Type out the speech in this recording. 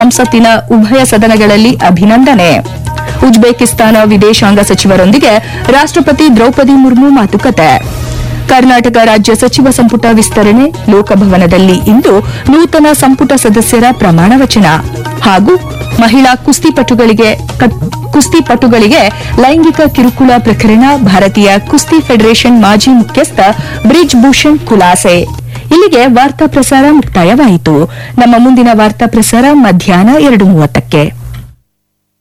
ಸಂಸತ್ತಿನ ಉಭಯ ಸದನಗಳಲ್ಲಿ ಅಭಿನಂದನೆ ಉಜ್ಬೇಕಿಸ್ತಾನ ವಿದೇಶಾಂಗ ಸಚಿವರೊಂದಿಗೆ ರಾಷ್ಟಪತಿ ದ್ರೌಪದಿ ಮುರ್ಮು ಮಾತುಕತೆ ಕರ್ನಾಟಕ ರಾಜ್ಯ ಸಚಿವ ಸಂಪುಟ ವಿಸ್ತರಣೆ ಲೋಕಭವನದಲ್ಲಿ ಇಂದು ನೂತನ ಸಂಪುಟ ಸದಸ್ಯರ ಪ್ರಮಾಣ ವಚನ ಹಾಗೂ ಮಹಿಳಾ ಕುಸ್ತಿಪಟುಗಳಿಗೆ ಕಟ್- ಕುಸ್ತಿಪಟುಗಳಿಗೆ ಲೈಂಗಿಕ ಕಿರುಕುಳ ಪ್ರಕರಣ ಭಾರತೀಯ ಕುಸ್ತಿ ಫೆಡರೇಷನ್ ಮಾಜಿ ಮುಖ್ಯಸ್ಥ ಬ್ರಿಜ್ ಭೂಷಣ್ ಖುಲಾಸೆ ಇಲ್ಲಿಗೆ ವಾರ್ತಾ ಪ್ರಸಾರ ಮುಕ್ತಾಯವಾಯಿತು ನಮ್ಮ ಮುಂದಿನ ವಾರ್ತಾ ಪ್ರಸಾರ ಮಧ್ಯಾಹ್ನ ಎರಡು ಮೂವತ್ತಕ್ಕೆ